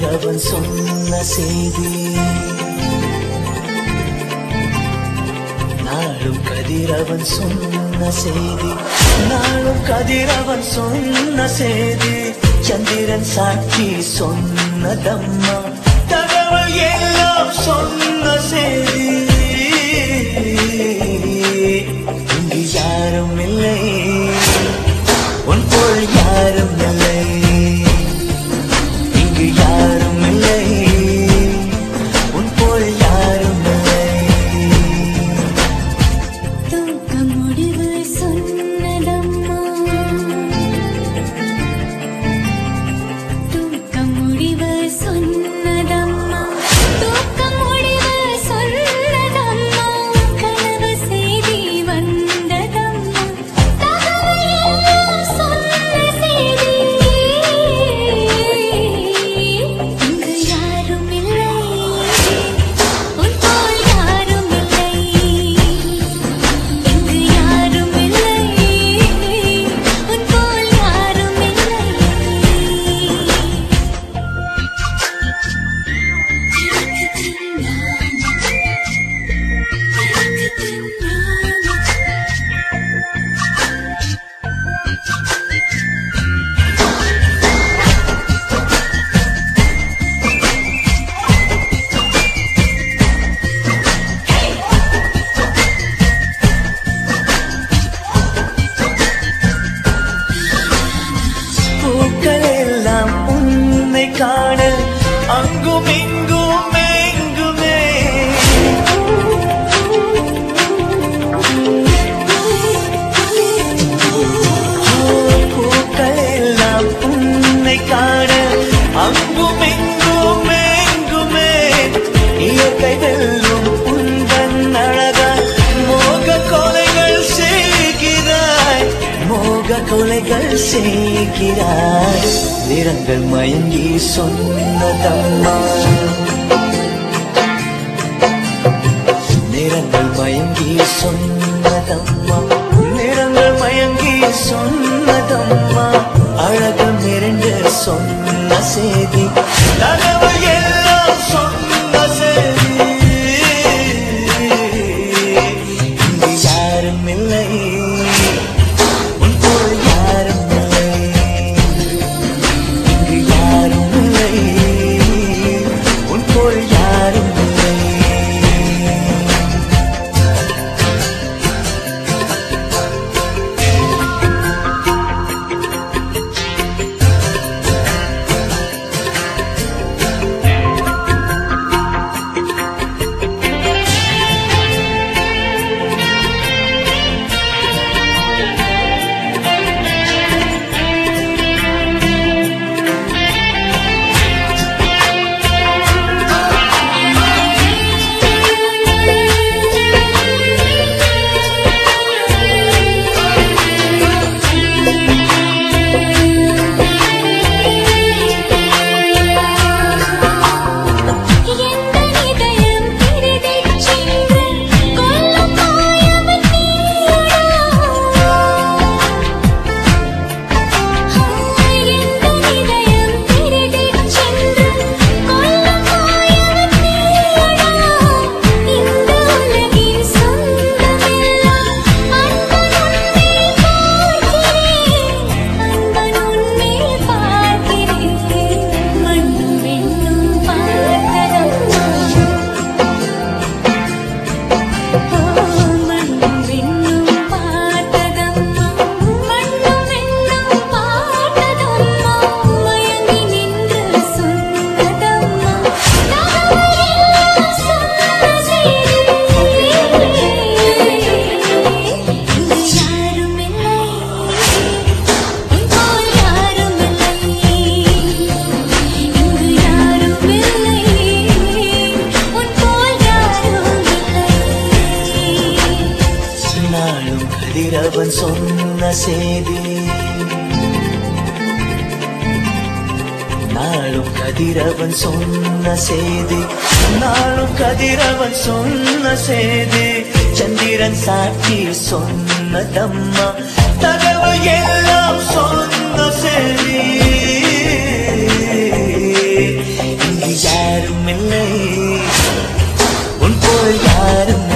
கதிரவன் சொன்ன செய்தி நாளும் கதிரவன் சொன்ன செய்தி நாளும் கதிரவன் சொன்ன செய்தி சந்திரன் சாட்சி சொன்னதம்மா தகவல் எல்லாம் சொன்ன செய்தி இங்கு யாரும் இல்லை உன் போல் யாரும் இல்லை இங்கு யாரும் இல்லை உன் போல் யாரும் இல்லை தூக்க முடிவு சொன்னதம்மா தூக்க முடிவு சொன்னதம்மா தூக்க முடிவு சொன்னதம்மா கனவு செய்தி வந்ததம்மா தகவல் எல்லாம் சொன்ன செய்தி இங்கு யாரும் இல்லை உன் போல் யாரும் இல்லை இங்கு யாரும் இல்லை உன் போல் யாரும் இல்லை பூக்கள் எல்லாம் உன்னை காண அங்கும் இங்கும் எங்குமே பூக்கள் எல்லாம் உன்னை காண அங்கும் இங்கும் எங்குமே இயற்கை வெல்லும் உந்தன் அழகாய் மோக கொலைகள் செய்கிறாய் மோக கொலைகள் செய்கிறாய் நிறங்கள் மயங்கி சொன்னதம்மா நிறங்கள் மயங்கி சொன்னதம்மா நிறங்கள் மயங்கி சொன்னதம்மா அழகு மிரண்டு சொன்ன செய்தி தகவல் எல்லாம் சொன்ன செய்தி இங்கு யாரும் இல்லை உன் போல் யாரும் இல்லை இங்கு யாரும் இல்லை உன் போல் யாரும் இல்லை எந்த இதயம் திருடிச் சென்று கொல்லும் மாயவன் நீயடா எந்த இதயம் திருடிச் சென்று கொல்லும் மாயவன் நீயடா இந்த உலகின் சொந்தமெல்லாம் அன்பன் உன்மேல் பார்க்கிறேன் அன்பன் உன்மேல் பார்க்கிறேன் மண்ணும் விண்ணும் பார்த்ததம்மா மண்ணும் விண்ணும் பார்த்ததம்மா மண்ணும் விண்ணும் பார்த்ததம்மா மயங்கி நின்று சொன்னதம்மா தகவல் எல்லாம் சொன்ன செய்தி இங்கு யாரும் இல்லை உன் போல் யாரும் இல்லை இங்கு யாரும் இல்லை உன் போல் யாரும் இல்லை நாளும் கதிரவன் சொன்ன செய்தி நாளும் கதிரவன் சொன்ன செய்தி நாளும் கதிரவன் சொன்ன செய்தி சந்திரன் சாட்சி சொன்னதம்மா தகவல் எல்லாம் சொன்ன செய்தி இல்லை உன் போல் யாரும்